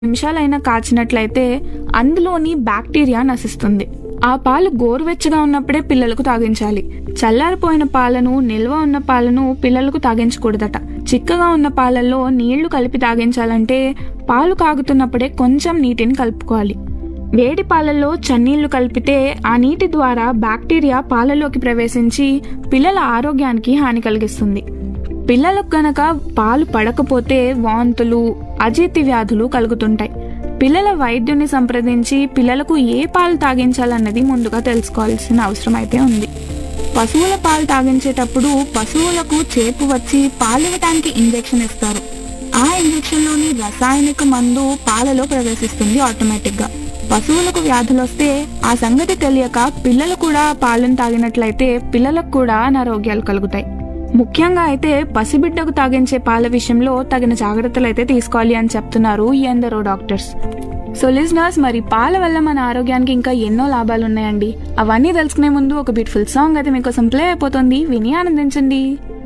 నిమిషాలైనా కాచినట్లయితే అందులోని బ్యాక్టీరియా నశిస్తుంది ఆ పాలు గోరువెచ్చగా ఉన్నప్పుడే పిల్లలకు తాగించాలి చల్లారిపోయిన పాలను నిల్వ ఉన్న పాలను పిల్లలకు తాగించకూడదట చిక్కగా ఉన్న పాలల్లో నీళ్లు కలిపి తాగించాలంటే పాలు కాగుతున్నప్పుడే కొంచెం నీటిని కలుపుకోవాలి వేడి పాలల్లో చన్నీళ్లు కలిపితే ఆ నీటి ద్వారా బ్యాక్టీరియా పాలలోకి ప్రవేశించి పిల్లల ఆరోగ్యానికి హాని కలిగిస్తుంది పిల్లలకు గనక పాలు పడకపోతే వాంతులు అజీర్తి వ్యాధులు కలుగుతుంటాయి పిల్లల వైద్యుని సంప్రదించి పిల్లలకు ఏ పాలు తాగించాలన్నది ముందుగా తెలుసుకోవాల్సిన అవసరం అయితే ఉంది పశువుల పాలు తాగించేటప్పుడు పశువులకు చేపు వచ్చి పాలివ్వటానికి ఇంజెక్షన్ ఇస్తారు ఆ ఇంజెక్షన్లోని రసాయనిక మందు పాలలో ప్రవేశిస్తుంది ఆటోమేటిక్గా పశువులకు వ్యాధులు వస్తే ఆ సంగతి తెలియక పిల్లలు కూడా పాలను తాగినట్లయితే పిల్లలకు కూడా అనారోగ్యాలు కలుగుతాయి ముఖ్యంగా అయితే పసిబిడ్డకు తాగించే పాల విషయంలో తగిన జాగ్రత్తలు అయితే తీసుకోవాలి అని చెప్తున్నారు ఈ ఎందరో డాక్టర్స్ సో లిజనర్స్ మరి పాల వల్ల మన ఆరోగ్యానికి ఇంకా ఎన్నో లాభాలు ఉన్నాయండి అవన్నీ తెలుసుకునే ముందు ఒక బ్యూటిఫుల్ సాంగ్ అయితే మీకోసం ప్లే అయిపోతుంది విని ఆనందించండి